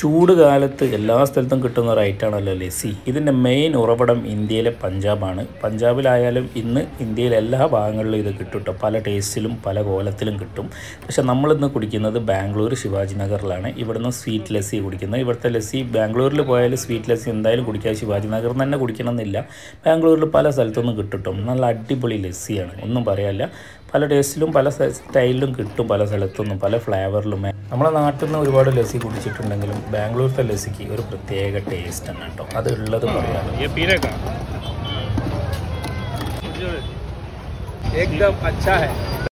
ചൂട് കാലത്ത് എല്ലാ സ്ഥലത്തും കിട്ടുന്ന ഒരു ഐറ്റാണല്ലോ ലസ്സി ഇതിൻ്റെ മെയിൻ ഉറവിടം ഇന്ത്യയിലെ പഞ്ചാബാണ് പഞ്ചാബിലായാലും ഇന്ന് ഇന്ത്യയിലെ എല്ലാ ഭാഗങ്ങളിലും ഇത് കിട്ടും കേട്ടോ പല ടേസ്റ്റിലും പല കോലത്തിലും കിട്ടും പക്ഷെ നമ്മളിന്ന് കുടിക്കുന്നത് ബാംഗ്ലൂർ ശിവാജി നഗറിലാണ് ഇവിടുന്ന് സ്വീറ്റ് ലസ്സി കുടിക്കുന്നത് ഇവിടുത്തെ ലസ്സി ബാംഗ്ലൂരിൽ പോയാൽ സ്വീറ്റ് ലസ്സി എന്തായാലും കുടിക്കുക ശിവാജി നഗറിൽ തന്നെ കുടിക്കണമെന്നില്ല ബാംഗ്ലൂരിൽ പല സ്ഥലത്തുനിന്നും കിട്ടും കേട്ടോ നല്ല അടിപൊളി ലസ്സിയാണ് ഒന്നും പറയാനില്ല പല ടേസ്റ്റിലും പല സ- സ്റ്റൈലിലും കിട്ടും പല സ്ഥലത്തുനിന്നും പല ഫ്ലേവറിലും നമ്മളെ നാട്ടിൽ നിന്ന് ഒരുപാട് ലസ്സി കുടിച്ചിട്ടുണ്ടെങ്കിലും ബാംഗ്ലൂരിലത്തെ ലസ്സിക്ക് ഒരു പ്രത്യേക ടേസ്റ്റ് ആണ് കേട്ടോ അത് ഉള്ളത് പറയാം ये पीने का एकदम अच्छा है